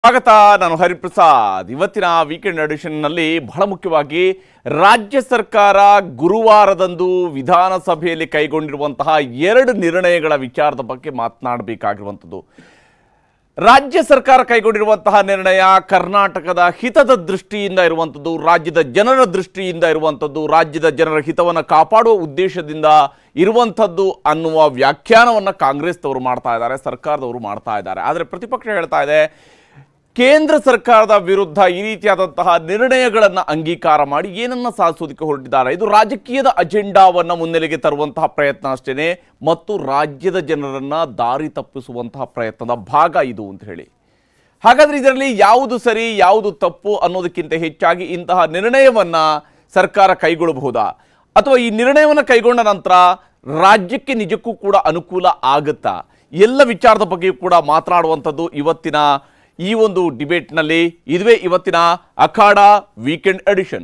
ಸ್ವಾಗತ ನಾನು ಹರಿಪ್ರಸಾದ್ ಇವತ್ತಿನ ವೀಕೆಂಡ್ ಎಡಿಷನ್ನಲ್ಲಿ ಬಹಳ ಮುಖ್ಯವಾಗಿ ರಾಜ್ಯ ಸರ್ಕಾರ ಗುರುವಾರದಂದು ವಿಧಾನಸಭೆಯಲ್ಲಿ ಕೈಗೊಂಡಿರುವಂತಹ ಎರಡು ನಿರ್ಣಯಗಳ ವಿಚಾರದ ಬಗ್ಗೆ ಮಾತನಾಡಬೇಕಾಗಿರುವಂಥದ್ದು ರಾಜ್ಯ ಸರ್ಕಾರ ಕೈಗೊಂಡಿರುವಂತಹ ನಿರ್ಣಯ ಕರ್ನಾಟಕದ ಹಿತದ ದೃಷ್ಟಿಯಿಂದ ಇರುವಂಥದ್ದು ರಾಜ್ಯದ ಜನರ ದೃಷ್ಟಿಯಿಂದ ಇರುವಂಥದ್ದು ರಾಜ್ಯದ ಜನರ ಹಿತವನ್ನು ಕಾಪಾಡುವ ಉದ್ದೇಶದಿಂದ ಇರುವಂಥದ್ದು ಅನ್ನುವ ವ್ಯಾಖ್ಯಾನವನ್ನು ಕಾಂಗ್ರೆಸ್ದವರು ಮಾಡ್ತಾ ಇದ್ದಾರೆ ಸರ್ಕಾರದವರು ಮಾಡ್ತಾ ಇದ್ದಾರೆ ಆದರೆ ಪ್ರತಿಪಕ್ಷ ಹೇಳ್ತಾ ಇದೆ ಕೇಂದ್ರ ಸರ್ಕಾರದ ವಿರುದ್ಧ ಈ ರೀತಿಯಾದಂತಹ ನಿರ್ಣಯಗಳನ್ನು ಅಂಗೀಕಾರ ಮಾಡಿ ಏನನ್ನ ಸಾಧಿಸೋದಕ್ಕೆ ಹೊರಟಿದ್ದಾರೆ ಇದು ರಾಜಕೀಯದ ಅಜೆಂಡಾವನ್ನು ಮುನ್ನೆಲೆಗೆ ತರುವಂತಹ ಪ್ರಯತ್ನ ಅಷ್ಟೇನೆ ಮತ್ತು ರಾಜ್ಯದ ಜನರನ್ನ ದಾರಿ ತಪ್ಪಿಸುವಂತಹ ಪ್ರಯತ್ನದ ಭಾಗ ಇದು ಅಂತ ಹೇಳಿ ಹಾಗಾದ್ರೆ ಇದರಲ್ಲಿ ಯಾವುದು ಸರಿ ಯಾವುದು ತಪ್ಪು ಅನ್ನೋದಕ್ಕಿಂತ ಹೆಚ್ಚಾಗಿ ಇಂತಹ ನಿರ್ಣಯವನ್ನ ಸರ್ಕಾರ ಕೈಗೊಳ್ಳಬಹುದಾ ಅಥವಾ ಈ ನಿರ್ಣಯವನ್ನು ಕೈಗೊಂಡ ನಂತರ ರಾಜ್ಯಕ್ಕೆ ನಿಜಕ್ಕೂ ಕೂಡ ಅನುಕೂಲ ಆಗುತ್ತಾ ಎಲ್ಲ ವಿಚಾರದ ಬಗ್ಗೆ ಕೂಡ ಮಾತನಾಡುವಂಥದ್ದು ಇವತ್ತಿನ ಈ ಒಂದು ಡಿಬೇಟ್ನಲ್ಲಿ ಇದುವೇ ಇವತ್ತಿನ ಅಖಾಡ ವೀಕೆಂಡ್ ಎಡಿಷನ್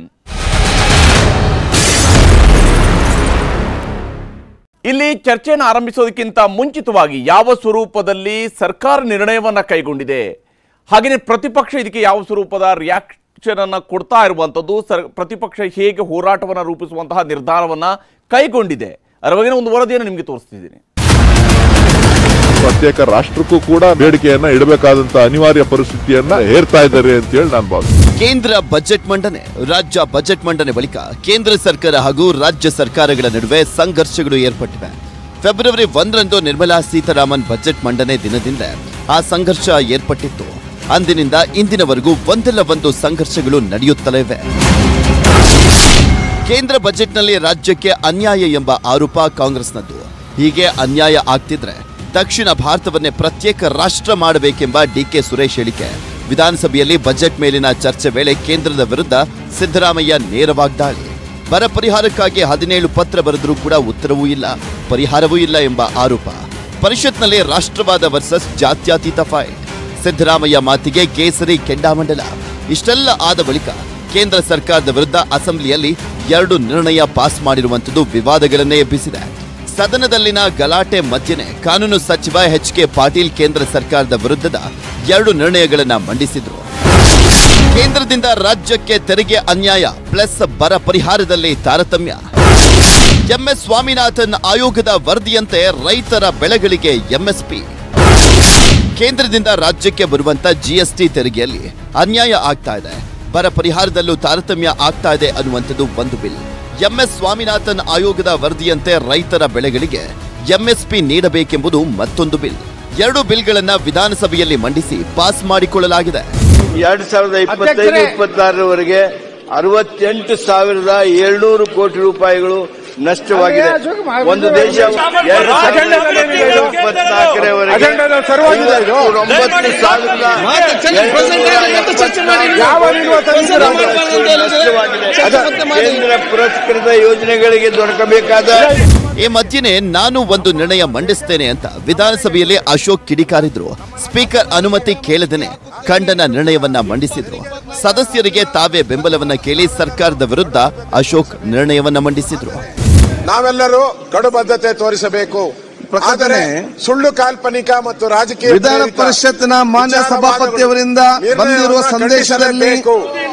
ಇಲ್ಲಿ ಚರ್ಚೆಯನ್ನು ಆರಂಭಿಸೋದಕ್ಕಿಂತ ಮುಂಚಿತವಾಗಿ ಯಾವ ಸ್ವರೂಪದಲ್ಲಿ ಸರ್ಕಾರ ನಿರ್ಣಯವನ್ನ ಕೈಗೊಂಡಿದೆ ಹಾಗೆಯೇ ಪ್ರತಿಪಕ್ಷ ಇದಕ್ಕೆ ಯಾವ ಸ್ವರೂಪದ ರಿಯಾಕ್ಷನ್ ಅನ್ನ ಕೊಡ್ತಾ ಇರುವಂಥದ್ದು ಸರ್ ಪ್ರತಿಪಕ್ಷ ಹೇಗೆ ಹೋರಾಟವನ್ನು ರೂಪಿಸುವಂತಹ ನಿರ್ಧಾರವನ್ನ ಕೈಗೊಂಡಿದೆ ಅದರ ಬಗೆಗಿನ ಒಂದು ವರದಿಯನ್ನು ನಿಮಗೆ ತೋರಿಸ್ತಿದ್ದೀನಿ ಪ್ರತ್ಯೇಕ ರಾಷ್ಟ್ರಕ್ಕೂ ಕೂಡ ಬೇಡಿಕೆಯನ್ನ ಇಡಬೇಕಾದಂತ ಅನಿವಾರ್ಯ ಪರಿಸ್ಥಿತಿಯನ್ನ ಹೇರ್ತಾ ಇದ್ದಾರೆ ಅಂತ ಹೇಳಿ ನಾನು ಭಾವಿಸ್ತೀನಿ ಕೇಂದ್ರ ಬಜೆಟ್ ಮಂಡನೆ ರಾಜ್ಯ ಬಜೆಟ್ ಮಂಡನೆ ಬಳಿಕ ಕೇಂದ್ರ ಸರ್ಕಾರ ಹಾಗೂ ರಾಜ್ಯ ಸರ್ಕಾರಗಳ ನಡುವೆ ಸಂಘರ್ಷಗಳು ಏರ್ಪಟ್ಟಿವೆ ಫೆಬ್ರವರಿ ಒಂದರಂದು ನಿರ್ಮಲಾ ಸೀತಾರಾಮನ್ ಬಜೆಟ್ ಮಂಡನೆ ದಿನದಿಂದ ಆ ಸಂಘರ್ಷ ಏರ್ಪಟ್ಟಿತ್ತು ಅಂದಿನಿಂದ ಇಂದಿನವರೆಗೂ ಒಂದಲ್ಲ ಒಂದು ಸಂಘರ್ಷಗಳು ನಡೆಯುತ್ತಲೇ ಇವೆ ಕೇಂದ್ರ ಬಜೆಟ್ನಲ್ಲಿ ರಾಜ್ಯಕ್ಕೆ ಅನ್ಯಾಯ ಎಂಬ ಆರೋಪ ಕಾಂಗ್ರೆಸ್ನದ್ದು ಹೀಗೆ ಅನ್ಯಾಯ ಆಗ್ತಿದ್ರೆ ದಕ್ಷಿಣ ಭಾರತವನ್ನೇ ಪ್ರತ್ಯೇಕ ರಾಷ್ಟ್ರ ಮಾಡಬೇಕೆಂಬ ಡಿಕೆ ಸುರೇಶ್ ಹೇಳಿಕೆ ವಿಧಾನಸಭೆಯಲ್ಲಿ ಬಜೆಟ್ ಮೇಲಿನ ಚರ್ಚೆ ವೇಳೆ ಕೇಂದ್ರದ ವಿರುದ್ಧ ಸಿದ್ದರಾಮಯ್ಯ ನೇರವಾಗಿ ದಾಳಿ ಬರ ಪರಿಹಾರಕ್ಕಾಗಿ ಹದಿನೇಳು ಪತ್ರ ಬರೆದರೂ ಕೂಡ ಉತ್ತರವೂ ಇಲ್ಲ ಪರಿಹಾರವೂ ಇಲ್ಲ ಎಂಬ ಆರೋಪ ಪರಿಷತ್ನಲ್ಲಿ ರಾಷ್ಟ್ರವಾದ ವರ್ಸಸ್ ಜಾತ್ಯತೀತ ಫೈಟ್ ಸಿದ್ದರಾಮಯ್ಯ ಮಾತಿಗೆ ಕೇಸರಿ ಕೆಂಡಾಮಂಡಲ ಇಷ್ಟೆಲ್ಲ ಆದ ಬಳಿಕ ಕೇಂದ್ರ ಸರ್ಕಾರದ ವಿರುದ್ಧ ಅಸೆಂಬ್ಲಿಯಲ್ಲಿ ಎರಡು ನಿರ್ಣಯ ಪಾಸ್ ಮಾಡಿರುವಂಥದ್ದು ವಿವಾದಗಳನ್ನೇ ಎಬ್ಬಿಸಿದೆ ಸದನದಲ್ಲಿನ ಗಲಾಟೆ ಮಧ್ಯೆ ಕಾನೂನು ಸಚಿವ ಎಚ್ ಕೆ ಪಾಟೀಲ್ ಕೇಂದ್ರ ಸರ್ಕಾರದ ವಿರುದ್ಧದ ಎರಡು ನಿರ್ಣಯಗಳನ್ನ ಮಂಡಿಸಿದ್ರು ಕೇಂದ್ರದಿಂದ ರಾಜ್ಯಕ್ಕೆ ತೆರಿಗೆ ಅನ್ಯಾಯ ಪ್ಲಸ್ ಬರ ಪರಿಹಾರದಲ್ಲಿ ತಾರತಮ್ಯ ಎಂಎಸ್ ಸ್ವಾಮಿನಾಥನ್ ಆಯೋಗದ ವರದಿಯಂತೆ ರೈತರ ಬೆಳೆಗಳಿಗೆ ಎಂಎಸ್ಪಿ ಕೇಂದ್ರದಿಂದ ರಾಜ್ಯಕ್ಕೆ ಬರುವಂತ ಜಿಎಸ್ಟಿ ತೆರಿಗೆಯಲ್ಲಿ ಅನ್ಯಾಯ ಆಗ್ತಾ ಇದೆ ಬರ ಪರಿಹಾರದಲ್ಲೂ ತಾರತಮ್ಯ ಆಗ್ತಾ ಇದೆ ಅನ್ನುವಂಥದ್ದು ಒಂದು ಬಿಲ್ ಎಂಎಸ್ ಸ್ವಾಮಿನಾಥನ್ ಆಯೋಗದ ವರದಿಯಂತೆ ರೈತರ ಬೆಳೆಗಳಿಗೆ ಎಂಎಸ್ಪಿ ನೀಡಬೇಕೆಂಬುದು ಮತ್ತೊಂದು ಬಿಲ್ ಎರಡು ಬಿಲ್ಗಳನ್ನ ವಿಧಾನಸಭೆಯಲ್ಲಿ ಮಂಡಿಸಿ ಪಾಸ್ ಮಾಡಿಕೊಳ್ಳಲಾಗಿದೆ ಎರಡ್ ಸಾವಿರದ ಇಪ್ಪತ್ತೈದು ಇಪ್ಪತ್ತಾರರವರೆಗೆ ಅರವತ್ತೆಂಟು ಸಾವಿರದ ಏಳ್ನೂರು ಕೋಟಿ ರೂಪಾಯಿಗಳು ನಷ್ಟವಾಗಿದೆ ಒಂದು ದೇಶ ಎರಡು ಸಾವಿರದ ಇಪ್ಪತ್ತೈದು ಇಪ್ಪತ್ನಾಲ್ಕರವರೆಗೆ ಅಜೆಂಡಾದಲ್ಲಿ ಸರ್ವಾಗಿದೆ ಇದು. ಒಂಬತ್ತು ಸಾವಿರದ ನಷ್ಟವಾಗಿದೆ ಕೇಂದ್ರ ಪುರಸ್ಕೃತ ಯೋಜನೆಗಳಿಗೆ ದೊರಕಬೇಕಾದ ಈ ಮಧ್ಯೆನೆ ನಾನು ಒಂದು ನಿರ್ಣಯ ಮಂಡಿಸ್ತೇನೆ ಅಂತ ವಿಧಾನಸಭೆಯಲ್ಲಿ ಅಶೋಕ್ ಕಿಡಿಕಾರಿದ್ರು ಸ್ಪೀಕರ್ ಅನುಮತಿ ಕೇಳದೇನೆ ಖಂಡನ ನಿರ್ಣಯವನ್ನ ಮಂಡಿಸಿದ್ರು ಸದಸ್ಯರಿಗೆ ತಾವೇ ಬೆಂಬಲವನ್ನ ಕೇಳಿ ಸರ್ಕಾರದ ವಿರುದ್ಧ ಅಶೋಕ್ ನಿರ್ಣಯವನ್ನ ಮಂಡಿಸಿದ್ರು ನಾವೆಲ್ಲರೂ ಕಡು ಬದ್ಧತೆ ತೋರಿಸಬೇಕು ಆದರೆ ಸುಳ್ಳು ಕಾಲ್ಪನಿಕ ಮತ್ತು ರಾಜಕೀಯ ವಿಧಾನ ಪ್ರೇರಿತ ಪರಿಷತ್ನ ಮಾನ್ಯ ವಿಚಾರವಾದಗಳು ಸಭಾಪತಿಯವರಿಂದ ನಿರ್ಣಯವನ್ನ ಬಂದಿರುವ ಸಂದೇಶದಲ್ಲಿ ಖಂಡಿಸಲೇಬೇಕು.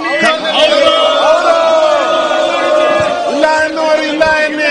ಇಲ್ಲ ಎನ್ನುವರು ಇಲ್ಲ ಎನ್ನಿ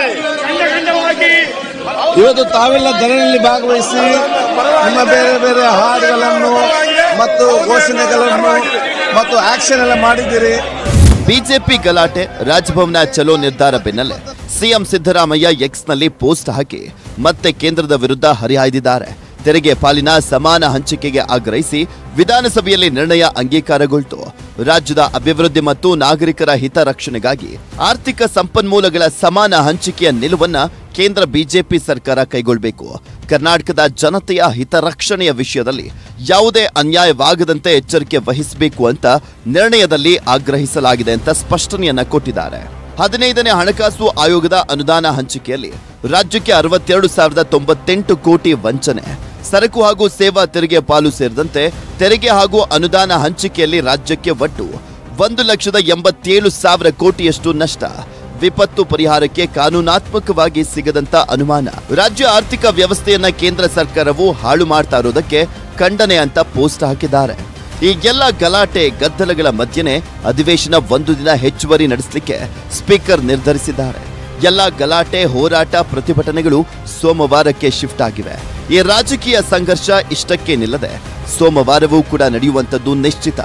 ಇವತ್ತು ತಾವೆಲ್ಲ ಧರಣಿಯಲ್ಲಿ ಭಾಗವಹಿಸಿ ನಿಮ್ಮ ಬೇರೆ ಬೇರೆ ಹಾಡುಗಳನ್ನು ಮತ್ತು ಘೋಷಣೆಗಳನ್ನು ಮತ್ತು ಆಕ್ಷನ್ ಎಲ್ಲ ಮಾಡಿದ್ದೀರಿ ಬಿಜೆಪಿ ಗಲಾಟೆ ರಾಜಭವನ ಚಲೋ ನಿರ್ಧಾರ ಬೆನ್ನಲ್ಲೇ ಸಿಎಂ ಸಿದ್ದರಾಮಯ್ಯ ಎಕ್ಸ್ನಲ್ಲಿ ಪೋಸ್ಟ್ ಹಾಕಿ ಮತ್ತೆ ಕೇಂದ್ರದ ವಿರುದ್ಧ ಹರಿಹಾಯ್ದಿದ್ದಾರೆ ತೆರಿಗೆ ಪಾಲಿನ ಸಮಾನ ಹಂಚಿಕೆಗೆ ಆಗ್ರಹಿಸಿ ವಿಧಾನಸಭೆಯಲ್ಲಿ ನಿರ್ಣಯ ಅಂಗೀಕಾರಗೊಳ್ತು ರಾಜ್ಯದ ಅಭಿವೃದ್ಧಿ ಮತ್ತು ನಾಗರಿಕರ ಹಿತರಕ್ಷಣೆಗಾಗಿ ಆರ್ಥಿಕ ಸಂಪನ್ಮೂಲಗಳ ಸಮಾನ ಹಂಚಿಕೆಯ ನಿಲುವನ್ನ ಕೇಂದ್ರ ಬಿಜೆಪಿ ಸರ್ಕಾರ ಕೈಗೊಳ್ಳಬೇಕು ಕರ್ನಾಟಕದ ಜನತೆಯ ಹಿತರಕ್ಷಣೆಯ ವಿಷಯದಲ್ಲಿ ಯಾವುದೇ ಅನ್ಯಾಯವಾಗದಂತೆ ಎಚ್ಚರಿಕೆ ವಹಿಸಬೇಕು ಅಂತ ನಿರ್ಣಯದಲ್ಲಿ ಆಗ್ರಹಿಸಲಾಗಿದೆ ಅಂತ ಸ್ಪಷ್ಟನೆಯನ್ನ ಕೊಟ್ಟಿದ್ದಾರೆ ಹದಿನೈದನೇ ಹಣಕಾಸು ಆಯೋಗದ ಅನುದಾನ ಹಂಚಿಕೆಯಲ್ಲಿ ರಾಜ್ಯಕ್ಕೆ ಅರವತ್ತೆರಡು ಸಾವಿರದ ತೊಂಬತ್ತೆಂಟು ಕೋಟಿ ವಂಚನೆ ಸರಕು ಹಾಗೂ ಸೇವಾ ತೆರಿಗೆ ಪಾಲು ಸೇರಿದಂತೆ ತೆರಿಗೆ ಹಾಗೂ ಅನುದಾನ ಹಂಚಿಕೆಯಲ್ಲಿ ರಾಜ್ಯಕ್ಕೆ ಒಟ್ಟು ಒಂದು ಲಕ್ಷದ ಎಂಬತ್ತೇಳು ಸಾವಿರ ಕೋಟಿಯಷ್ಟು ನಷ್ಟ ವಿಪತ್ತು ಪರಿಹಾರಕ್ಕೆ ಕಾನೂನಾತ್ಮಕವಾಗಿ ಸಿಗದಂತ ಅನುಮಾನ ರಾಜ್ಯ ಆರ್ಥಿಕ ವ್ಯವಸ್ಥೆಯನ್ನ ಕೇಂದ್ರ ಸರ್ಕಾರವು ಹಾಳು ಮಾಡ್ತಾ ಇರೋದಕ್ಕೆ ಖಂಡನೆ ಅಂತ ಪೋಸ್ಟ್ ಹಾಕಿದ್ದಾರೆ ಈ ಎಲ್ಲ ಗಲಾಟೆ ಗದ್ದಲಗಳ ಮಧ್ಯೆನೇ ಅಧಿವೇಶನ ಒಂದು ದಿನ ಹೆಚ್ಚುವರಿ ನಡೆಸಲಿಕ್ಕೆ ಸ್ಪೀಕರ್ ನಿರ್ಧರಿಸಿದ್ದಾರೆ ಎಲ್ಲ ಗಲಾಟೆ ಹೋರಾಟ ಪ್ರತಿಭಟನೆಗಳು ಸೋಮವಾರಕ್ಕೆ ಶಿಫ್ಟ್ ಆಗಿವೆ ಈ ರಾಜಕೀಯ ಸಂಘರ್ಷ ಇಷ್ಟಕ್ಕೆ ನಿಲ್ಲದೆ ಸೋಮವಾರವೂ ಕೂಡ ನಡೆಯುವಂತದ್ದು ನಿಶ್ಚಿತ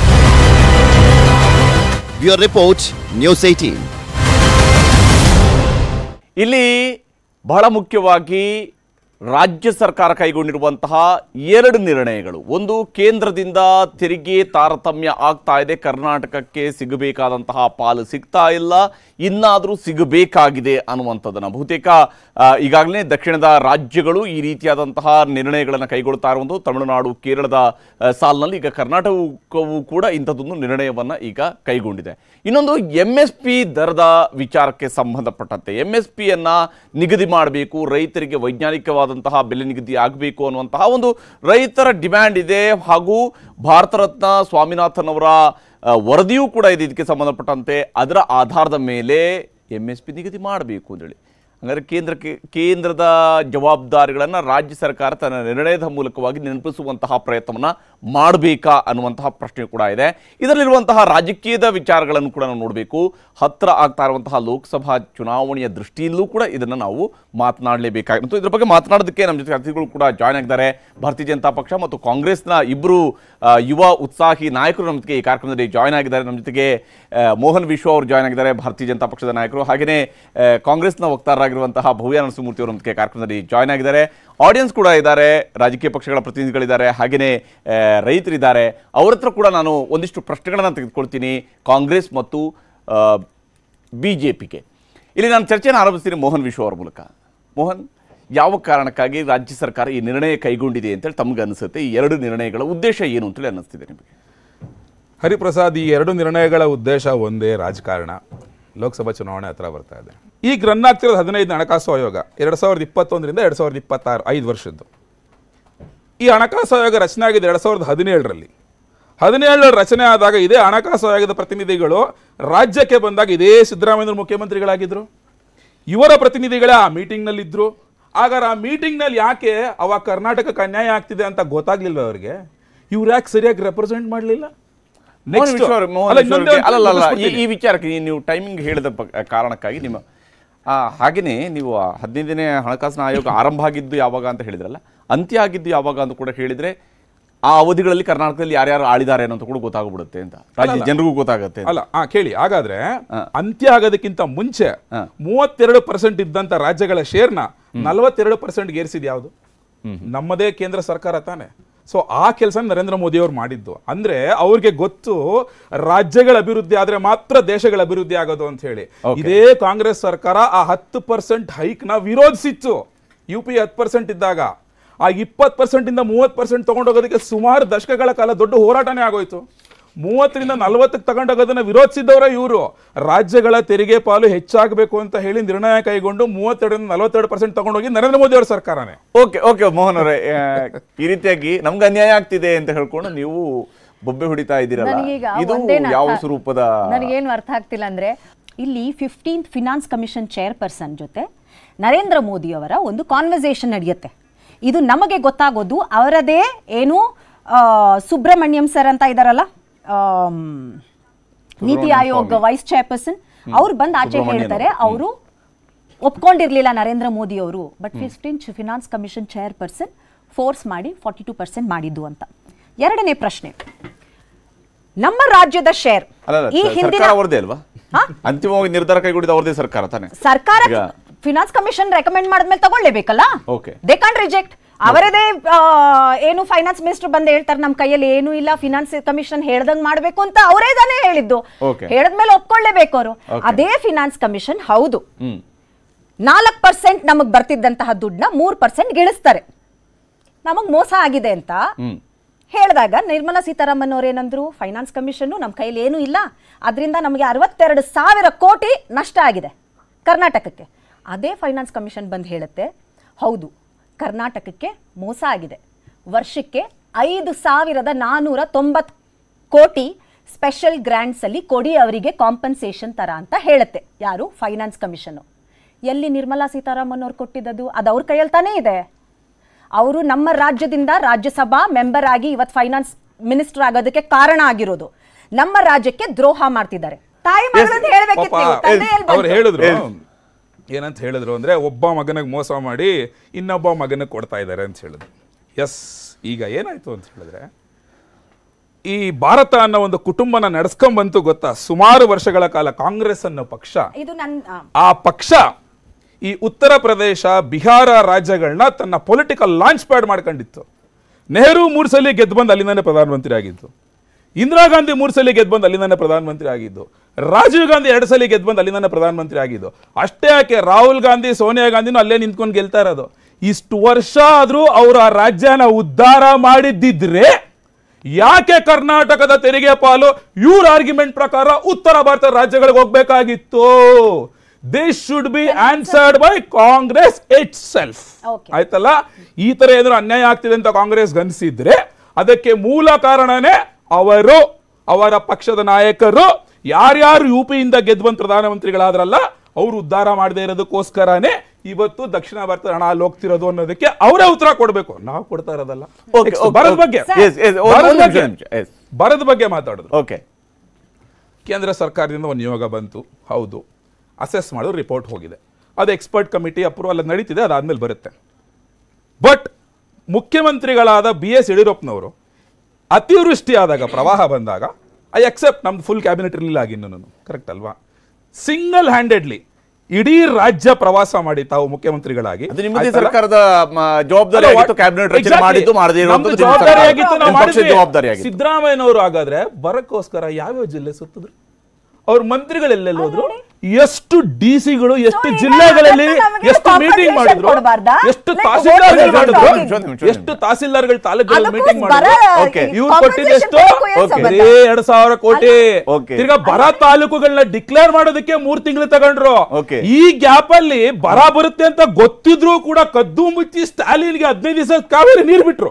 ಬ್ಯೂರೋ ರಿಪೋರ್ಟ್ ನ್ಯೂಸ್ ಏಟೀನ್ ಇಲ್ಲಿ ಬಹಳ ಮುಖ್ಯವಾಗಿ ರಾಜ್ಯ ಸರ್ಕಾರ ಕೈಗೊಂಡಿರುವಂತಹ ಎರಡು ನಿರ್ಣಯಗಳು ಒಂದು ಕೇಂದ್ರದಿಂದ ತೆರಿಗೆ ತಾರತಮ್ಯ ಆಗ್ತಾ ಇದೆ ಕರ್ನಾಟಕಕ್ಕೆ ಸಿಗಬೇಕಾದಂತಹ ಪಾಲು ಸಿಗ್ತಾ ಇಲ್ಲ ಇನ್ನಾದರೂ ಸಿಗಬೇಕಾಗಿದೆ ಅನ್ನುವಂಥದ್ದನ್ನು ಬಹುತೇಕ ಆ, ಈಗಾಗಲೇ ದಕ್ಷಿಣದ ರಾಜ್ಯಗಳು ಈ ರೀತಿಯಾದಂತಹ ನಿರ್ಣಯಗಳನ್ನು ಕೈಗೊಳ್ತಾ ಇರುವಂಥದ್ದು ತಮಿಳುನಾಡು ಕೇರಳದ ಆ, ಸಾಲಿನಲ್ಲಿ ಈಗ ಕರ್ನಾಟಕವು ಕೂಡ ಇಂಥದ್ದೊಂದು ನಿರ್ಣಯವನ್ನು ಈಗ ಕೈಗೊಂಡಿದೆ ಇನ್ನೊಂದು ಎಮ್ ಎಸ್ ಪಿ ದರದ ವಿಚಾರಕ್ಕೆ ಸಂಬಂಧಪಟ್ಟಂತೆ ಎಮ್ ಎಸ್ ಪಿಯನ್ನು ನಿಗದಿ ಮಾಡಬೇಕು ರೈತರಿಗೆ ವೈಜ್ಞಾನಿಕವಾದಂತಹ ಬೆಲೆ ನಿಗದಿ ಆಗಬೇಕು ಅನ್ನುವಂತಹ ಒಂದು ರೈತರ ಡಿಮ್ಯಾಂಡ್ ಇದೆ ಹಾಗೂ ಭಾರತ ರತ್ನ ಸ್ವಾಮಿನಾಥನ್ ಅವರ ಆ, ವರದಿಯೂ ಕೂಡ ಇದೆ ಇದಕ್ಕೆ ಸಂಬಂಧಪಟ್ಟಂತೆ ಅದರ ಆಧಾರದ ಮೇಲೆ ಎಮ್ ಎಸ್ ಪಿ ನಿಗದಿ ಮಾಡಬೇಕು ಅಂತೇಳಿ ಹಾಗಾದ್ರೆ ಕೇಂದ್ರಕ್ಕೆ ಕೇಂದ್ರದ ಜವಾಬ್ದಾರಿಗಳನ್ನು ರಾಜ್ಯ ಸರ್ಕಾರ ತನ್ನ ನಿರ್ಣಯದ ಮೂಲಕವಾಗಿ ನೆನಪಿಸುವಂತಹ ಪ್ರಯತ್ನವನ್ನು ಮಾಡಬೇಕಾ ಅನ್ನುವಂತಹ ಪ್ರಶ್ನೆ ಕೂಡ ಇದೆ ಇದರಲ್ಲಿರುವಂತಹ ರಾಜಕೀಯದ ವಿಚಾರಗಳನ್ನು ಕೂಡ ನಾವು ನೋಡಬೇಕು ಹತ್ತಿರ ಆಗ್ತಾ ಇರುವಂತಹ ಲೋಕಸಭಾ ಚುನಾವಣೆಯ ದೃಷ್ಟಿಯಲ್ಲೂ ಕೂಡ ಇದನ್ನು ನಾವು ಮಾತನಾಡಲೇಬೇಕಾಗಿತ್ತು ಇದ್ರ ಬಗ್ಗೆ ಮಾತನಾಡೋದಕ್ಕೆ ನಮ್ಮ ಜೊತೆ ಅತಿಥಿಗಳು ಕೂಡ ಜಾಯ್ನ್ ಆಗಿದ್ದಾರೆ ಭಾರತೀಯ ಜನತಾ ಪಕ್ಷ ಮತ್ತು ಕಾಂಗ್ರೆಸ್ನ ಇಬ್ಬರು ಆ, ಯುವ ಉತ್ಸಾಹಿ ನಾಯಕರು ನಮ್ಮ ಜೊತೆಗೆ ಈ ಕಾರ್ಯಕ್ರಮದಲ್ಲಿ ಜಾಯ್ನ್ ಆಗಿದ್ದಾರೆ ನಮ್ಮ ಜೊತೆಗೆ ಆ, ಮೋಹನ್ ವಿಶ್ವ ಅವರು ಜಾಯ್ನ್ ಆಗಿದ್ದಾರೆ ಭಾರತೀಯ ಜನತಾ ಪಕ್ಷದ ನಾಯಕರು ಹಾಗೆಯೇ ಆ, ಕಾಂಗ್ರೆಸ್ನ ವಕ್ತಾರರಾಗಿರುವಂತಹ ಭವ್ಯ ನರಸಿಂಹಮೂರ್ತಿ ಅವರು ನಮ್ಮ ಜೊತೆಗೆ ಕಾರ್ಯಕ್ರಮದಲ್ಲಿ ಜಾಯ್ನ್ ಆಗಿದ್ದಾರೆ ಆಡಿಯನ್ಸ್ ಕೂಡ ಇದ್ದಾರೆ ರಾಜಕೀಯ ಪಕ್ಷಗಳ ಪ್ರತಿನಿಧಿಗಳಿದ್ದಾರೆ ಹಾಗೆಯೇ ಆ, ರೈತರಿದ್ದಾರೆ ಅವ್ರ ಹತ್ರ ಕೂಡ ನಾನು ಒಂದಿಷ್ಟು ಪ್ರಶ್ನೆಗಳನ್ನು ತೆಗೆದುಕೊಳ್ತೀನಿ ಕಾಂಗ್ರೆಸ್ ಮತ್ತು ಬಿ ಜೆ ಪಿಗೆ ಇಲ್ಲಿ ನಾನು ಚರ್ಚೆಯನ್ನು ಆರಂಭಿಸ್ತೀನಿ ಮೋಹನ್ ವಿಶ್ವ ಅವರ ಮೂಲಕ ಮೋಹನ್ ಯಾವ ಕಾರಣಕ್ಕಾಗಿ ರಾಜ್ಯ ಸರ್ಕಾರ ಈ ನಿರ್ಣಯ ಕೈಗೊಂಡಿದೆ ಅಂತೇಳಿ ತಮಗೆ ಅನಿಸುತ್ತೆ ಈ ಎರಡು ನಿರ್ಣಯಗಳ ಉದ್ದೇಶ ಏನು ಅಂತೇಳಿ ಅನ್ನಿಸ್ತಿದೆ ನಿಮಗೆ ಹರಿಪ್ರಸಾದ್ ಈ ಎರಡು ನಿರ್ಣಯಗಳ ಉದ್ದೇಶ ಒಂದೇ ರಾಜಕಾರಣ ಲೋಕಸಭಾ ಚುನಾವಣೆ ಹತ್ರ ಬರ್ತಾ ಇದೆ ಈಗ ರನ್ ಆಗ್ತಿರೋದು ಹದಿನೈದು ಹಣಕಾಸು ಆಯೋಗ ಎರಡು ಸಾವಿರದ ಇಪ್ಪತ್ತೊಂದರಿಂದ ಎರಡು ಸಾವಿರದ ಇಪ್ಪತ್ತಾರು ಐದು ವರ್ಷದ್ದು ಈ ಹಣಕಾಸು ಆಯೋಗ ರಚನೆ ಆಗಿದೆ ಎರಡು ಸಾವಿರದ ಹದಿನೇಳರಲ್ಲಿ ಹದಿನೇಳರ ರಚನೆ ಆದಾಗ ಇದೇ ಹಣಕಾಸು ಆಯೋಗದ ಪ್ರತಿನಿಧಿಗಳು ರಾಜ್ಯಕ್ಕೆ ಬಂದಾಗ ಇದೇ ಸಿದ್ದರಾಮಯ್ಯ ಮುಖ್ಯಮಂತ್ರಿಗಳಾಗಿದ್ರು ಇವರ ಪ್ರತಿನಿಧಿಗಳೇ ಆ ಮೀಟಿಂಗ್ನಲ್ಲಿದ್ದರು ಹಾಗಾದ್ರೆ ಆ ಮೀಟಿಂಗ್ನಲ್ಲಿ ಯಾಕೆ ಅವಾಗ ಕರ್ನಾಟಕಕ್ಕೆ ಅನ್ಯಾಯ ಆಗ್ತಿದೆ ಅಂತ ಗೊತ್ತಾಗ್ಲಿಲ್ವ ಅವರಿಗೆ ಇವ್ರು ಯಾಕೆ ಸರಿಯಾಗಿ ರೆಪ್ರೆಸೆಂಟ್ ಮಾಡಲಿಲ್ಲ ಮೋಹನ್ ವಿಶ್ವ ಅವ್ರೆ, ಮೋಹನ್ ವಿಶ್ವ ಅವ್ರಿಗೆ- ಅಲ್ಲಲ್ಲ ಅಲ್ಲ, ಈ- ಈ ವಿಚಾರಕ್ಕೆ ಈ- ನೀವು ಟೈಮಿಂಗ್ ಹೇಳಿದ ಪ- ಕಾರಣಕ್ಕಾಗಿ ನಿಮ್ಮ ಆ, ಹಾಗೇನೇ ನೀವು ಆ ಹದಿನೈದನೇ ಹಣಕಾಸಿನ ಆಯೋಗ ಆರಂಭ ಆಗಿದ್ದು ಯಾವಾಗ ಅಂತ ಹೇಳಿದ್ರಲ್ಲ ಅಂತ್ಯ ಆಗಿದ್ದು ಯಾವಾಗ ಅಂತ ಕೂಡ ಹೇಳಿದ್ರೆ ಆ ಅವಧಿಗಳಲ್ಲಿ ಕರ್ನಾಟಕದಲ್ಲಿ ಯಾರ್ಯಾರು ಆಳಿದ್ದಾರೆ ಅಂತ ಕೂಡ ಗೊತ್ತಾಗ್ಬಿಡುತ್ತೆ ಅಂತ ರಾಜ್ಯ ಜನರಿಗೂ ಗೊತ್ತಾಗುತ್ತೆ ಅಂತ. ಅಲ್ಲ ಆ ಕೇಳಿ ಹಾಗಾದ್ರೆ ಅಂತ್ಯ ಆಗೋದಕ್ಕಿಂತ ಮುಂಚೆ ಹಾ. ಮೂವತ್ತೆರಡು ಪರ್ಸೆಂಟ್ ಇದ್ದಂತ ರಾಜ್ಯಗಳ ಶೇರ್ನ ನಲವತ್ತೆರಡು ಪರ್ಸೆಂಟ್ ಏರಿಸಿದ್ ಯಾವುದು ನಮ್ಮದೇ ಕೇಂದ್ರ ಸರ್ಕಾರ ತಾನೆ ಸೊ ಆ ಕೆಲಸ ನರೇಂದ್ರ ಮೋದಿ ಅವರು ಮಾಡಿದ್ದು ಅಂದ್ರೆ ಅವ್ರಿಗೆ ಗೊತ್ತು ರಾಜ್ಯಗಳ ಅಭಿವೃದ್ಧಿ ಆದ್ರೆ ಮಾತ್ರ ದೇಶಗಳ ಅಭಿವೃದ್ಧಿ ಆಗೋದು ಅಂತ ಹೇಳಿ Okay. ಇದೇ ಕಾಂಗ್ರೆಸ್ ಸರ್ಕಾರ ಆ ಹತ್ತು ಪರ್ಸೆಂಟ್ ಹೈಕ್ ನ ವಿರೋಧಿಸಿತ್ತು ಯು ಪಿ ಹತ್ತು ಪರ್ಸೆಂಟ್ ಇದ್ದಾಗ ಆ ಇಪ್ಪತ್ತು ಪರ್ಸೆಂಟ್ ಇಂದ ಮೂವತ್ತು ಪರ್ಸೆಂಟ್ ತಗೊಂಡೋಗೋದಕ್ಕೆ ಸುಮಾರು ದಶಕಗಳ ಕಾಲ ದೊಡ್ಡ ಹೋರಾಟನೇ ಆಗೋಯ್ತು ಮೂವತ್ತರಿಂದ ನಲವತ್ತಕ್ಕೆ ತಗೊಂಡೋಗೋದನ್ನ ವಿರೋಧಿಸಿದವರೇ ಇವರು ರಾಜ್ಯಗಳ ತೆರಿಗೆ ಪಾಲು ಹೆಚ್ಚಾಗಬೇಕು ಅಂತ ಹೇಳಿ ನಿರ್ಣಯ ಕೈಗೊಂಡು ಮೂವತ್ತೆರಡರಿಂದ ನಲವತ್ತೆರಡು ಪರ್ಸೆಂಟ್ ತಗೊಂಡೋಗಿ ನರೇಂದ್ರ ಮೋದಿ ಅವರ ಸರ್ಕಾರನೇ ಓಕೆ ಓಕೆ ಮೋಹನ್ ಅವರೇ ಆ, ಈ ರೀತಿಯಾಗಿ ನಮ್ಗೆ ಅನ್ಯಾಯ ಆಗ್ತಿದೆ ಅಂತ ಹೇಳ್ಕೊಂಡು ನೀವು ಬೊಬ್ಬೆ ಹೊಡಿತಾ ಇದ್ದೀರಲ್ಲ ನನಗೀಗ ಇದು ಒಂದೇನು ಯಾವ ಅರ್ಥ- ಸ್ವರೂಪದ ನನಗೇನು ಅರ್ಥ ಆಗ್ತಿಲ್ಲ ಅಂದ್ರೆ ಇಲ್ಲಿ ಫಿಫ್ಟೀನ್ತ್ ಫಿನಾನ್ಸ್ ಕಮಿಷನ್ ಚೇರ್ಪರ್ಸನ್ ಜೊತೆ ನರೇಂದ್ರ ಮೋದಿ ಅವರ ಒಂದು ಕಾನ್ವರ್ಸೇಷನ್ ನಡೆಯುತ್ತೆ ಇದು ನಮಗೆ ಗೊತ್ತಾಗೋದು ಅವರದೇ ಏನು ಆ, ಸುಬ್ರಹ್ಮಣ್ಯಂ ಸರ್ ಅಂತ ಇದಾರಲ್ಲ ಆಮ್, ನೀತಿ ಆಯೋಗ ವೈಸ್ ಚೇರ್ಪರ್ಸನ್ ಅವ್ರು ಬಂದು ಆಚೆ ಸುಬ್ರಹ್ಮಣ್ಯನ್ ಹೇಳ್ತಾರೆ ಅವರು ಒಪ್ಕೊಂಡಿರ್ಲಿಲ್ಲ ನರೇಂದ್ರ ಮೋದಿ ಅವರು but fifteen finance commission chairperson force ಮಾಡಿ ಫಾರ್ಟಿ ಟೂ ಪರ್ಸೆಂಟ್ ಮಾಡಿದ್ದು ಅಂತ ಎರಡನೇ ಪ್ರಶ್ನೆ ನಮ್ಮ ರಾಜ್ಯದ ಶೇರ್ ಅಲ್ಲ ಅಲ್ಲ, ಈ ಸ- ಹಿಂದಿನ ಸರ್ಕಾರ ಅವ್ರದೇ ಅಲ್ವಾ ಹಾ? ಅಂತಿಮವಾಗಿ ನಿರ್ಧಾರ ಕೈಗೊಂಡಿದ್ದು ಅವ್ರದೇ ಸರ್ಕಾರ ತಾನೆ ಸರ್ಕಾರ ಈಗ ಫಿನಾನ್ಸ್ ಕಮಿಷನ್ ರೆಕಮೆಂಡ್ ಮಾಡಿದ್ಮೇಲೆ ತಗೊಳ್ಳೇಬೇಕಲ್ಲ Okay. ದೇ ಕಾಂಟ್ ರಿಜೆಕ್ಟ್ ಅವರದೇ ಆ, ಏನು ಫೈನಾನ್ಸ್ ಮಿನಿಸ್ಟರ್ ಬಂದು ಹೇಳ್ತಾರೆ ನಮ್ಮ ಕೈಯಲ್ಲಿ ಏನು ಇಲ್ಲ ಫಿನಾನ್ಸ್ ಕಮಿಷನ್ ಹೇಳ್ದಂಗ್ ಮಾಡ್ಬೇಕು ಅಂತ ಅವರೇ ತಾನೇ ಹೇಳಿದ್ದು Okay. ಹೇಳದ್ಮೇಲೆ ಒಪ್ಕೊಳ್ಳೇಬೇಕು ಅವರು Okay. ಅದೇ ಫಿನಾನ್ಸ್ ಕಮಿಷನ್ ಹೌದು ಹ್ಮ್ ನಾಲ್ಕು ಪರ್ಸೆಂಟ್ ನಮಗ್ ಬರ್ತಿದ್ದಂತಹ ದುಡ್ಡನ್ನ ಮೂರ್ ಪರ್ಸೆಂಟ್ ಗಿಳಿಸ್ತಾರೆ ನಮಗ್ ಮೋಸ ಆಗಿದೆ ಅಂತ ಹ್ಮ್ ಹೇಳಿದಾಗ ನಿರ್ಮಲಾ ಸೀತಾರಾಮನ್ ಅವ್ರು ಏನಂದ್ರು ಫೈನಾನ್ಸ್ ಕಮಿಷನ್ ನಮ್ಮ ಕೈಲಿ ಏನೂ ಇಲ್ಲ ಅದರಿಂದ ನಮಗೆ ಅರವತ್ತೆರಡು ಸಾವಿರ ಕೋಟಿ ನಷ್ಟ ಆಗಿದೆ ಕರ್ನಾಟಕಕ್ಕೆ ಅದೇ ಫೈನಾನ್ಸ್ ಕಮಿಷನ್ ಬಂದು ಹೇಳುತ್ತೆ ಹೌದು ಕರ್ನಾಟಕಕ್ಕೆ ಮೋಸ ಆಗಿದೆ ವರ್ಷಕ್ಕೆ ಐದು ಸಾವಿರದ ನಾನ್ನೂರ ತೊಂಬತ್ತು ಕೋಟಿ ಸ್ಪೆಷಲ್ ಗ್ರ್ಯಾಂಟ್ಸ್ ಅಲ್ಲಿ ಕೊಡಿ ಅವರಿಗೆ ಕಾಂಪನ್ಸೇಷನ್ ತರ ಅಂತ ಹೇಳುತ್ತೆ ಯಾರು ಫೈನಾನ್ಸ್ ಕಮಿಷನ್ ಎಲ್ಲಿ ನಿರ್ಮಲಾ ಸೀತಾರಾಮನ್ ಅವ್ರು ಕೊಟ್ಟಿದ್ದದು ಅದು ಅವ್ರ ಕೈಯಲ್ಲಿ ತಾನೇ ಇದೆ ಅವರು ನಮ್ಮ ರಾಜ್ಯದಿಂದ ರಾಜ್ಯಸಭಾ ಮೆಂಬರ್ ಆಗಿ ಇವತ್ತು ಫೈನಾನ್ಸ್ ಮಿನಿಸ್ಟರ್ ಆಗೋದಕ್ಕೆ ಕಾರಣ ಆಗಿರೋದು ನಮ್ಮ ರಾಜ್ಯಕ್ಕೆ ದ್ರೋಹ ಮಾಡ್ತಿದ್ದಾರೆ ತಾಯಿ ಮಗಳು ಅಂತ ಹೇಳ್ಬೇಕಿತ್ತು ಪಾಪ ನೀವು, ತಂದೆ ಎಲ್ಲಿ ಅವ್ರು ಬಂತು? ಹೇಳಿದ್ರು ಏನಂತ ಹೇಳಿದ್ರು ಅಂದ್ರೆ ಒಬ್ಬ ಮಗನಿಗೆ ಮೋಸ ಮಾಡಿ ಇನ್ನೊಬ್ಬ ಮಗನಿಗೆ ಕೊಡ್ತಾ ಇದ್ದಾರೆ ಅಂತ ಹೇಳಿದ್ರು ಎಸ್ ಈಗ ಏನಾಯ್ತು ಅಂತ ಹೇಳಿದ್ರೆ ಈ ಭಾರತ ಅನ್ನೋ ಒಂದು ಕುಟುಂಬನ ನಡೆಸ್ಕೊಂಡ್ ಬಂತು ಗೊತ್ತಾ ಸುಮಾರು ವರ್ಷಗಳ ಕಾಲ ಕಾಂಗ್ರೆಸ್ ಅನ್ನೋ ಪಕ್ಷ ಇದು ನನ್ನ ಆ, ಆ ಪಕ್ಷ ಈ ಉತ್ತರ ಪ್ರದೇಶ ಬಿಹಾರ ರಾಜ್ಯಗಳನ್ನ ತನ್ನ ಪೊಲಿಟಿಕಲ್ ಲಾಂಚ್ ಪ್ಯಾಡ್ ಮಾಡ್ಕೊಂಡಿತ್ತು ನೆಹರು ಮೂರು ಸಲ ಗೆದ್ದು ಬಂದು ಅಲ್ಲಿಂದಾನೆ ಪ್ರಧಾನಮಂತ್ರಿ ಆಗಿದ್ದು ಇಂದಿರಾ ಗಾಂಧಿ ಮೂರು ಸಲ ಗೆದ್ದು ಬಂದು ಅಲ್ಲಿಂದಾನೆ ಪ್ರಧಾನಮಂತ್ರಿ ಆಗಿದ್ದು ರಾಜೀವ್ ಗಾಂಧಿ ಎರಡು ಸಲ ಗೆದ್ದು ಬಂದು ಅಲ್ಲಿಂದಾನೆ ಪ್ರಧಾನಮಂತ್ರಿ ಆಗಿದ್ದು ಅಷ್ಟೇ ಯಾಕೆ ರಾಹುಲ್ ಗಾಂಧಿ ಸೋನಿಯಾ ಗಾಂಧಿನೂ ಅಲ್ಲೇ ನಿಂತ್ಕೊಂಡು ಗೆಲ್ತಾ ಇರೋದು ಇಷ್ಟು ವರ್ಷ ಆದ್ರೂ ಅವರು ಆ ರಾಜ್ಯನ ಉದ್ಧಾರ ಮಾಡಿದ್ದಿದ್ರೆ ಯಾಕೆ ಕರ್ನಾಟಕದ ತೆರಿಗೆ ಪಾಲು ಇವ್ರ ಆರ್ಗ್ಯುಮೆಂಟ್ ಪ್ರಕಾರ ಉತ್ತರ ಭಾರತ ರಾಜ್ಯಗಳಿಗೆ ಹೋಗ್ಬೇಕಾಗಿತ್ತು this should be answered by Congress itself Okay. ಆಯ್ತಲ್ಲ ಈ ತರ ಏನಾದ್ರು ಅನ್ಯಾಯ ಆಗ್ತಿದೆ ಅಂತ ಕಾಂಗ್ರೆಸ್ ಗನ್ಸಿದ್ರೆ ಅದಕ್ಕೆ ಮೂಲ ಕಾರಣನೇ ಅವರು ಅವರ ಪಕ್ಷದ ನಾಯಕರು ಯಾರ್ಯಾರು ಯು ಪಿಯಿಂದ ಗೆದ್ದು ಬಂದು ಪ್ರಧಾನಮಂತ್ರಿಗಳಾದ್ರಲ್ಲ ಅವ್ರು ಉದ್ಧಾರ ಮಾಡದೇ ಇರೋದಕ್ಕೋಸ್ಕರನೇ ಇವತ್ತು ದಕ್ಷಿಣ ಭಾರತದ ಹಣ ಅಲ್ಲಿ ಹೋಗ್ತಿರೋದು ಅನ್ನೋದಕ್ಕೆ ಅವರೇ ಉತ್ತರ ಕೊಡ್ಬೇಕು ನಾವು ಕೊಡ್ತಾ ಇರೋದಲ್ಲ Okay, Next, okay, ಬರದ okay. ಬಗ್ಗೆ Yes, yes, ಒಂದು- ಬರದ ಒಂದು ನಿಮಿಷ, ಬಗ್ಗೆ ನಿಮಿಷ, yes. ಬರದ ಬಗ್ಗೆ ಮಾತಾಡಿದ್ರು ಓಕೆ ಕೇಂದ್ರ ಸರ್ಕಾರದಿಂದ ಒಂದು ನಿಯೋಗ ಬಂತು ಹೌದು ಅಸೆಸ್ ಮಾಡೋದು ರಿಪೋರ್ಟ್ ಹೋಗಿದೆ ಅದು ಎಕ್ಸ್ಪರ್ಟ್ ಕಮಿಟಿ ಅಪ್ರೂವಲ್ ಅದು ನಡೀತಿದೆ ಅದಾದ್ಮೇಲೆ ಬರುತ್ತೆ ಬಟ್ ಮುಖ್ಯಮಂತ್ರಿಗಳಾದ ಬಿ ಎಸ್ ಯಡಿಯೂರಪ್ಪನವರು ಅತಿವೃಷ್ಟಿ ಆದಾಗ ಪ್ರವಾಹ ಬಂದಾಗ ಐ ಅಕ್ಸೆಪ್ಟ್ ನಮ್ದು ಫುಲ್ ಕ್ಯಾಬಿನೆಟ್ ಇರಲಿಲ್ಲ ಆಗಿನ್ನು ಕರೆಕ್ಟ್ ಅಲ್ವಾ ಸಿಂಗಲ್ ಹ್ಯಾಂಡೆಡ್ಲಿ ಇಡೀ ರಾಜ್ಯ ಪ್ರವಾಸ ಮಾಡಿ ತಾವು ಮುಖ್ಯಮಂತ್ರಿಗಳಾಗಿ ಅದು ನಿಮ್ಮದೇ ಆಯ್ತಲ್ಲ? ಸರ್ಕಾರದ ಮ, ಜವಾಬ್ದಾರಿ ಅಲ್ಲ, ಆಗಿತ್ತು ಕ್ಯಾಬಿನೆಟ್ ರಚನೆ exactly. ಮಾಡಿದ್ದು ಮಾಡದೇ ನಮ್ದು ಇರುವಂತದ್ದು ಜವಾಬ್ದಾರಿ ಆಗಿತ್ತು, ನಾವು ನಿಮ್ಮ ಪಕ್ಷದ ಮಾಡಿದ್ವಿ. ಜವಾಬ್ದಾರಿ ಆಗಿತ್ತು ಸಿದ್ದರಾಮಯ್ಯನವರು ಹಾಗಾದ್ರೆ ಬರಕ್ಕೋಸ್ಕರ ಯಾವ್ಯಾವ ಜಿಲ್ಲೆ ಸುತ್ತಿದ್ರು ಅವ್ರ ಮಂತ್ರಿಗಳೆಲ್ಲೆಲ್ಲ ಹೋದ್ರು ಎಷ್ಟು ಡಿ ಸಿಗಳು ಎಷ್ಟು ಈಗ ಜಿಲ್ಲೆಗಳಲ್ಲಿ ಅದಕ್ಕೆ ನಮಗೆ ಎಷ್ಟು ಮೀಟಿಂಗ್ compensation ಮಾಡಿದ್ರು ಕೊಡ್ಬಾರ್ದಾ? ಎಷ್ಟು Like, ತಹಸೀಲ್ದಾರ್ಗಳು what is ಮಾಡಿದ್ರು talking? ನಿಮಿಷ, ನಿಮಿಷ, ಎಷ್ಟು ತಹಸೀಲ್ದಾರ್ಗಳು ತಾಲೂಕುಗಳಲ್ಲಿ ಅದಕ್ಕೂ ಮೀಟಿಂಗ್ ಬರ ಮಾಡಿದ್ರು Okay. ಇವ್ರು compensation ಕೊಟ್ಟಿದ್ದೆಷ್ಟು ಕೊಡಕ್ಕೂ ಏನ್ Okay. ಸಂಬಂಧ? ಬರೀ ಎರಡ್ ಸಾವಿರ ಕೋಟಿ Okay. ತಿರ್ಗಾ ಬರ ತಾಲೂಕುಗಳನ್ನ ಡಿಕ್ಲೇರ್ ಮಾಡೋದಕ್ಕೆ ಮೂರ್ ತಿಂಗಳು ತಗೊಂಡ್ರು Okay. ಈ ಗ್ಯಾಪ್ ಅಲ್ಲಿ ಬರ ಬರುತ್ತೆ ಅಂತ ಗೊತ್ತಿದ್ರು ಕೂಡ ಕದ್ದು ಮುಚ್ಚಿ ಸ್ಟಾಲಿನ್ಗೆ ಹದಿನೈದು ದಿವಸ ಕಾವೇರಿ ನೀರ್ ಬಿಟ್ರು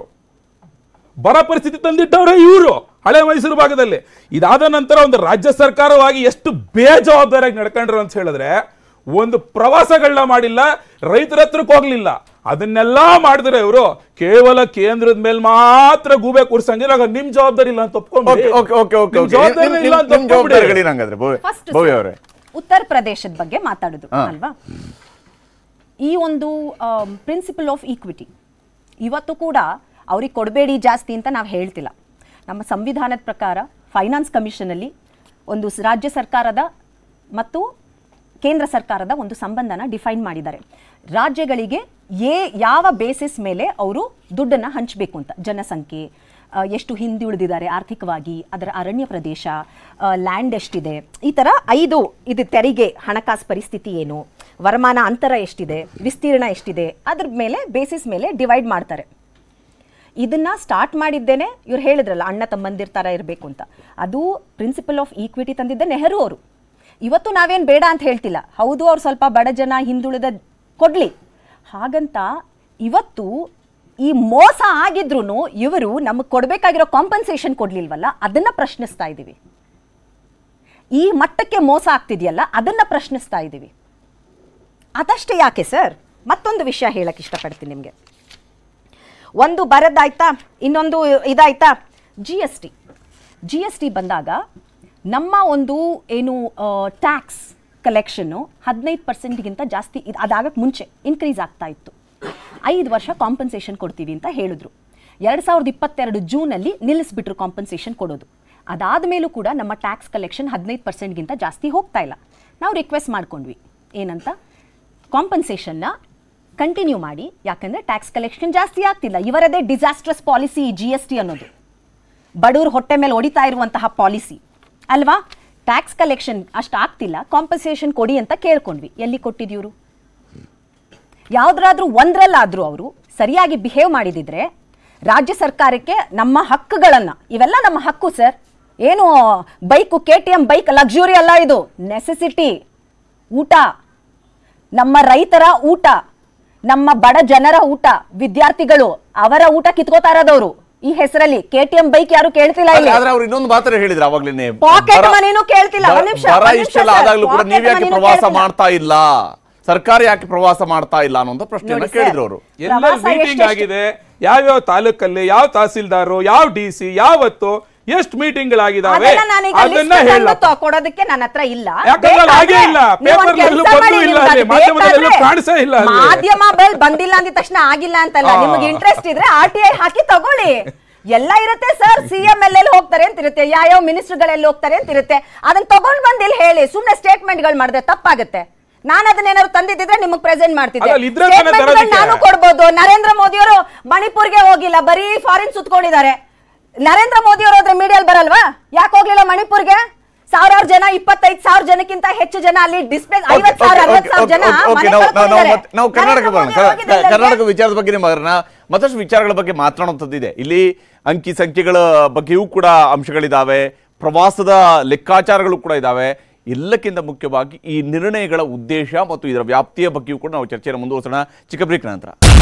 ಬರ ಪರಿಸ್ಥಿತಿ ತಂದಿಟ್ಟವ್ರೆ ಇವರು ಹಳೆ ಮೈಸೂರು ಭಾಗದಲ್ಲಿ ಇದಾದ ನಂತರ ಒಂದು ರಾಜ್ಯ ಸರ್ಕಾರವಾಗಿ ಎಷ್ಟು ಬೇಜವಾಬ್ದಾರಿಯಾಗಿ ನಡ್ಕೊಂಡ್ರು ಅಂತ ಹೇಳಿದ್ರೆ ಒಂದು ಪ್ರವಾಸಗಳನ್ನ ಮಾಡಿಲ್ಲ ರೈತರ ಹತ್ರಕ್ಕೆ ಹೋಗ್ಲಿಲ್ಲ ಅದನ್ನೆಲ್ಲ ಮಾಡಿದ್ರೆ ಇವರು ಕೇವಲ ಕೇಂದ್ರದ ಮೇಲೆ ಮಾತ್ರ ಗೂಬೆ ಕೂರ್ಸಂಗಿಲ್ಲ ಆಗ ನಿಮ್ ಜವಾಬ್ದಾರಿ ಇಲ್ಲ ಅಂತ ಒಪ್ಕೊಂಡ್ಬಿಡಿ. ಓಕೆ ಓಕೆ ಓಕೆ ನಿಮ್ ಓಕೆ ಜವಾಬ್ದಾರಿ ನಿಮ್- ಇಲ್ಲ ಅಂತ ನಿಮ್ ಒಪ್ಕೊಂಡ್ಬಿಡಿ. ಜವಾಬ್ದಾರಿಗಳೇನು ಹಂಗಾದ್ರೆ ಭವ್ಯ ಫಸ್ಟ್ ಭವ್ಯ ಅವರೇ ಉತ್ತರ ಪ್ರದೇಶದ ಬಗ್ಗೆ ಮಾತಾಡುದು ಹಾ. ಅಲ್ವಾ ಈ ಒಂದು ಪ್ರಿನ್ಸಿಪಲ್ ಆಫ್ ಈಕ್ವಿಟಿ ಇವತ್ತು ಕೂಡ ಅವ್ರಿಗೆ ಕೊಡಬೇಡಿ ಜಾಸ್ತಿ ಅಂತ ನಾವು ಹೇಳ್ತಿಲ್ಲ ನಮ್ಮ ಸಂವಿಧಾನದ ಪ್ರಕಾರ ಫೈನಾನ್ಸ್ ಕಮಿಷನಲ್ಲಿ ಒಂದು ಸ್- ರಾಜ್ಯ ಸರ್ಕಾರದ ಮತ್ತು ಕೇಂದ್ರ ಸರ್ಕಾರದ ಒಂದು ಸಂಬಂಧನ ಡಿಫೈನ್ ಮಾಡಿದ್ದಾರೆ ರಾಜ್ಯಗಳಿಗೆ ಏ ಯಾವ ಬೇಸಿಸ್ ಮೇಲೆ ಅವರು ದುಡ್ಡನ್ನು ಹಂಚಬೇಕು ಅಂತ ಜನಸಂಖ್ಯೆ ಆ, ಎಷ್ಟು ಹಿಂದುಳಿದಿದ್ದಾರೆ ಆರ್ಥಿಕವಾಗಿ ಅದರ ಅರಣ್ಯ ಪ್ರದೇಶ ಲ್ಯಾಂಡ್ ಎಷ್ಟಿದೆ ಈ ಥರ ಐದು ಇದು ತೆರಿಗೆ ಹಣಕಾಸು ಪರಿಸ್ಥಿತಿ ಏನು ವರಮಾನ ಅಂತರ ಎಷ್ಟಿದೆ ವಿಸ್ತೀರ್ಣ ಎಷ್ಟಿದೆ ಅದ್ರ ಮೇಲೆ ಬೇಸಿಸ್ ಮೇಲೆ ಡಿವೈಡ್ ಮಾಡ್ತಾರೆ ಇದನ್ನ ಸ್ಟಾರ್ಟ್ ಮಾಡಿದ್ದೇನೆ ಇವ್ರು ಹೇಳಿದ್ರಲ್ಲ ಅಣ್ಣ ತಮ್ಮಂದಿರ ಥರ ಇರಬೇಕು ಅಂತ ಅದು ಪ್ರಿನ್ಸಿಪಲ್ ಆಫ್ ಈಕ್ವಿಟಿ ತಂದಿದ್ದೆ ನೆಹರು ಅವರು ಇವತ್ತು ನಾವೇನು ಬೇಡ ಅಂತ ಹೇಳ್ತಿಲ್ಲ ಹೌದು ಅವ್ರು ಸ್ವಲ್ಪ ಬಡ ಜನ ಹಿಂದುಳಿದ ಕೊಡ್ಲಿ ಹಾಗಂತ ಇವತ್ತು ಈ ಮೋಸ ಆಗಿದ್ರು ಇವರು ನಮಗೆ ಕೊಡಬೇಕಾಗಿರೋ ಕಾಂಪನ್ಸೇಷನ್ ಕೊಡ್ಲಿಲ್ವಲ್ಲ ಅದನ್ನ ಪ್ರಶ್ನಿಸ್ತಾ ಇದ್ದೀವಿ ಈ ಮಟ್ಟಕ್ಕೆ ಮೋಸ ಆಗ್ತಿದೆಯಲ್ಲ ಅದನ್ನ ಪ್ರಶ್ನಿಸ್ತಾ ಇದ್ದೀವಿ ಅದಷ್ಟೇ ಯಾಕೆ ಸರ್ ಮತ್ತೊಂದು ವಿಷಯ ಹೇಳಕ್ ಇಷ್ಟಪಡ್ತೀನಿ ನಿಮಗೆ ಒಂದು ಬರದಾಯ್ತಾ ಇನ್ನೊಂದು ಇದಾಯ್ತಾ G S T G S T ಬಂದಾಗ ನಮ್ಮ ಒಂದು ಏನು ಟ್ಯಾಕ್ಸ್ ಕಲೆಕ್ಷನ್ನು ಹದಿನೈದು ಪರ್ಸೆಂಟ್ಗಿಂತ ಜಾಸ್ತಿ ಇದು ಅದಾಗಕ್ಕೆ ಮುಂಚೆ ಇನ್ಕ್ರೀಸ್ ಆಗ್ತಾ ಇತ್ತು ಐದು ವರ್ಷ ಕಾಂಪನ್ಸೇಷನ್ ಕೊಡ್ತೀವಿ ಅಂತ ಹೇಳಿದ್ರು ಎರಡು ಸಾವಿರದ ಇಪ್ಪತ್ತೆರಡು ಜೂನಲ್ಲಿ ನಿಲ್ಲಿಸ್ಬಿಟ್ರು ಕಾಂಪನ್ಸೇಷನ್ ಕೊಡೋದು ಅದಾದ ಮೇಲೂ ಕೂಡ ನಮ್ಮ ಟ್ಯಾಕ್ಸ್ ಕಲೆಕ್ಷನ್ ಹದಿನೈದು ಪರ್ಸೆಂಟ್ಗಿಂತ ಜಾಸ್ತಿ ಹೋಗ್ತಾ ಇಲ್ಲ ನಾವು ರಿಕ್ವೆಸ್ಟ್ ಮಾಡ್ಕೊಂಡ್ವಿ ಏನಂತ ಕಾಂಪನ್ಸೇಷನ್ನ ಕಂಟಿನ್ಯೂ ಮಾಡಿ ಯಾಕಂದರೆ ಟ್ಯಾಕ್ಸ್ ಕಲೆಕ್ಷನ್ ಜಾಸ್ತಿ ಆಗ್ತಿಲ್ಲ ಇವರದೇ disastrous policy G S T ಅನ್ನೋದು ಬಡವ್ರ ಹೊಟ್ಟೆ ಮೇಲೆ ಹೊಡಿತಾ ಇರುವಂತಹ ಪಾಲಿಸಿ ಅಲ್ವಾ ಟ್ಯಾಕ್ಸ್ ಕಲೆಕ್ಷನ್ ಅಷ್ಟು ಆಗ್ತಿಲ್ಲ ಕಾಂಪನ್ಸೇಷನ್ ಕೊಡಿ ಅಂತ ಕೇಳ್ಕೊಂಡ್ವಿ ಎಲ್ಲಿ ಕೊಟ್ಟಿದ್ಯೂರು ಯಾವುದ್ರಾದ್ರೂ ಒಂದ್ರಲ್ಲಾದ್ರೂ ಅವರು ಸರಿಯಾಗಿ ಬಿಹೇವ್ ಮಾಡಿದಿದ್ರೆ ರಾಜ್ಯ ಸರ್ಕಾರಕ್ಕೆ ನಮ್ಮ ಹಕ್ಕುಗಳನ್ನು ಇವೆಲ್ಲ ನಮ್ಮ ಹಕ್ಕು ಸರ್ ಏನು bike K T M bike luxury ಅಲ್ಲ ಇದು ನೆಸೆಸಿಟಿ ಊಟ ನಮ್ಮ ರೈತರ ಊಟ ನಮ್ಮ ಬಡ ಜನರ ಊಟ ವಿದ್ಯಾರ್ಥಿಗಳು ಅವರ ಊಟ ಕಿತ್ಕೋತಾ ಇರೋದವ್ರು ಈ ಹೆಸರಲ್ಲಿ ಕೆ ಟಿ ಎಂ ಬೈಕ್ ಯಾರು ಕೇಳ್ತಿಲ್ಲ ಇಲ್ಲಿ ಆದ್ರೆ ಅವ್ರು ಇನ್ನೊಂದು ಮಾತ್ರ ಹೇಳಿದ್ರು ಅವಾಗ್ಲೇನೆ Pocket ಬರ- moneyನೂ ಕೇಳ್ತಿಲ್ಲ. ಬರ- ಒಂದ್ ನಿಮಿಷ, ಬರ ಒಂದ್ ನಿಮಿಷ ಇಷ್ಟೆಲ್ಲ sir. ಆದಾಗ್ಲೂ ಕೂಡ Pocket ನೀವ್ ಯಾಕೆ moneyನೂ ಪ್ರವಾಸ ಕೇಳ್ತಿಲ್ಲ. ಮಾಡ್ತಾ ಇಲ್ಲ ಸರ್ಕಾರ ಯಾಕೆ ಪ್ರವಾಸ ಮಾಡ್ತಾ ಇಲ್ಲ ಅನ್ನೋ ಪ್ರಶ್ನೆಯನ್ನ ನೋಡಿ sir, ಕೇಳಿದ್ರು ಅವರು ಎಲ್ಲ ಪ್ರವಾಸ ಮೀಟಿಂಗ್ ಎಷ್ಟೆಷ್ಟು- ಆಗಿದೆ ಯಾವ್ಯಾವ ತಾಲೂಕಲ್ಲಿ ಯಾವ ತಹಸೀಲ್ದಾರು ಯಾವ ಡಿ ಸಿ ಯಾವತ್ತು ಎಷ್ಟು ಮೀಟಿಂಗ್ಗಳಾಗಿದ್ದಾವೆ ಅದನ್ನ ನಾನೀಗ ಅದನ್ನ list ಹೇಳ ತಂದು ಕೊಡೋದಕ್ಕೆ ನನ್ನ ಹತ್ರ ಇಲ್ಲ ಯಾಕಂದ್ರೆ ಅಲ್ಲಿ ಹಾಗೇ ಇಲ್ಲ. ನೀವು ಒಂದ್ Paper ನಲ್ಲೂ ಕೆಲ್ಸ ಬಂದೂ ಮಾಡಿ, ಇಲ್ಲ ನಿಮ್ಗೆ ಅಲ್ಲಿ. ಅದು ಮಾಧ್ಯಮದಲ್ಲೂ ಬೇಕಾದ್ರೆ ಕಾಣಿಸೇ ಇಲ್ಲ ಅಲ್ಲಿ. ಮಾಧ್ಯಮ ಬೆಲ್ ಬಂದಿಲ್ಲ ಅಂದಿದ ತಕ್ಷಣ ಆಗಿಲ್ಲ ಅಂತಲ್ಲ ಆ. ನಿಮ್ಗೆ ಇಂಟ್ರೆಸ್ಟ್ ಇದ್ರೆ ಆರ್ ಟಿ ಐ ಹಾಕಿ ತಗೊಳ್ಳಿ ಎಲ್ಲ ಇರುತ್ತೆ ಸರ್ ಸಿ ಎಂ ಎಲ್ಲೆಲ್ಲಿ ಹೋಗ್ತಾರೆ ಅಂತ ಇರುತ್ತೆ ಯಾವ ಮಿನಿಸ್ಟರ್ಗಳೆಲ್ಲಿ ಹೋಗ್ತಾರೆ ಅಂತ ಇರುತ್ತೆ ಅದನ್ನ ತಗೊಂಡ್ ಬಂದು ಇಲ್ಲಿ ಹೇಳಿ ಸುಮ್ನೆ ಸ್ಟೇಟ್ಮೆಂಟ್ಗಳು ಮಾಡಿದ್ರೆ ತಪ್ಪಾಗುತ್ತೆ ನಾನು ಅದನ್ನೇನಾದ್ರು ತಂದಿದ್ದಿದ್ರೆ ನಿಮಗೆ ಪ್ರೆಸೆಂಟ್ ಮಾಡ್ತಿದ್ದೆ ಅದ್ರಲ್ಲಿ ಇದ್ರೆ ತಾನೇ Statementಗಳು ತರೋದಕ್ಕೆ. ನಾನು ಕೊಡ್ಬೋದು ನರೇಂದ್ರ ಮೋದಿಯವರು ಮಣಿಪುರ್ಗೆ ಹೋಗಿಲ್ಲ ಬರೀ ಫಾರಿನ್ ಸುತ್ಕೊಂಡಿದ್ದಾರೆ ನರೇಂದ್ರ ಮೋದಿ ಅವರು ಹೋದ್ರೆ ಮೀಡಿಯಲ್ಲಿ ಬರಲ್ವಾ ಯಾಕೆ ಹೋಗ್ಲಿಲ್ಲ ಮಣಿಪುರ್ಗೆ ಸಾವಿರಾರು ಜನ ಇಪ್ಪತ್ತೈದು ಸಾವಿರ ಜನಕ್ಕಿಂತ ಹೆಚ್ಚು ಜನ ಅಲ್ಲಿ ಡಿಸ್ಪ್ಲೇ ಐವತ್ ಸಾವಿರ ಅರವತ್ ಸಾವಿರ ಜನ ಮನೆ ನಾವು ಕಳ್ಕೊಂಡಿದ್ದಾರೆ. ನಾವು ಕರ್ನಾಟಕ ನರೇಂದ್ರ ಬರೋಣ ಮೋದಿ ಹೋಗಿದ್ದಿಲ್ಲ ಕ- ಕರ್ನಾಟಕ ಅಲ್ಲಿಗೆ? ವಿಚಾರದ ಬಗ್ಗೆ ಬರೋಣ ಮತ್ತಷ್ಟು ವಿಚಾರಗಳ ಬಗ್ಗೆ ಮಾತನಾಡುವಂಥದ್ದಿದೆ ಇಲ್ಲಿ ಅಂಕಿ ಸಂಖ್ಯೆಗಳ ಬಗ್ಗೆಯೂ ಕೂಡ ಅಂಶಗಳಿದಾವೆ ಪ್ರವಾಸದ ಲೆಕ್ಕಾಚಾರಗಳು ಕೂಡ ಇದಾವೆ ಎಲ್ಲಕ್ಕಿಂತ ಮುಖ್ಯವಾಗಿ ಈ ನಿರ್ಣಯಗಳ ಉದ್ದೇಶ ಮತ್ತು ಇದರ ವ್ಯಾಪ್ತಿಯ ಬಗ್ಗೆಯೂ ಕೂಡ ನಾವು ಚರ್ಚೆಯನ್ನು ಮುಂದುವರಿಸೋಣ ಚಿಕ್ಕ ಬ್ರೇಕ್ ನಂತರ